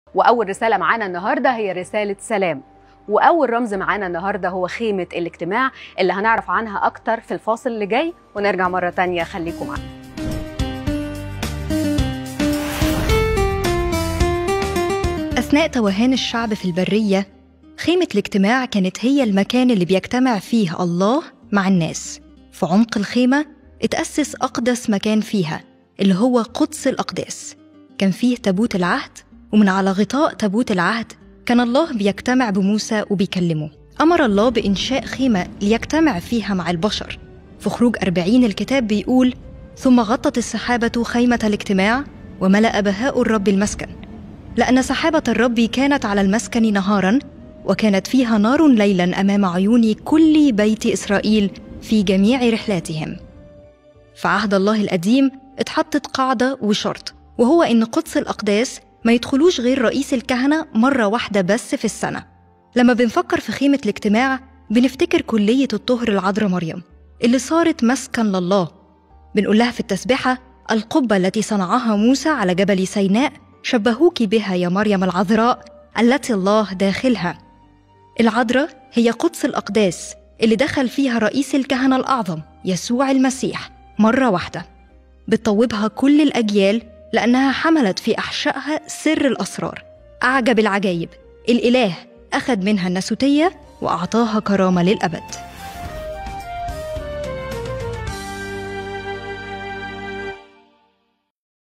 وأول رسالة معانا النهاردة هي رسالة سلام وأول رمز معانا النهاردة هو خيمة الاجتماع اللي هنعرف عنها أكتر في الفاصل اللي جاي ونرجع مرة تانية خليكم معانا أثناء توهان الشعب في البرية خيمة الاجتماع كانت هي المكان اللي بيجتمع فيه الله مع الناس في عمق الخيمة اتأسس أقدس مكان فيها اللي هو قدس الأقداس كان فيه تابوت العهد ومن على غطاء تابوت العهد كان الله بيجتمع بموسى وبيكلمه أمر الله بإنشاء خيمة ليجتمع فيها مع البشر في خروج أربعين الكتاب بيقول ثم غطت السحابة خيمة الاجتماع وملأ بهاء الرب المسكن لأن سحابة الرب كانت على المسكن نهارا وكانت فيها نار ليلا أمام عيون كل بيت إسرائيل في جميع رحلاتهم في عهد الله القديم اتحطت قاعدة وشرط وهو إن قدس الأقداس ما يدخلوش غير رئيس الكهنة مرة واحدة بس في السنة لما بنفكر في خيمة الاجتماع بنفتكر كلية الطهر العذراء مريم اللي صارت مسكن لله بنقول لها في التسبحة القبة التي صنعها موسى على جبل سيناء شبهوك بها يا مريم العذراء التي الله داخلها العذراء هي قدس الأقداس اللي دخل فيها رئيس الكهنة الأعظم يسوع المسيح مرة واحدة بتطوبها كل الأجيال لأنها حملت في أحشائها سر الأسرار أعجب العجايب الإله أخذ منها الناسوتية وأعطاها كرامة للأبد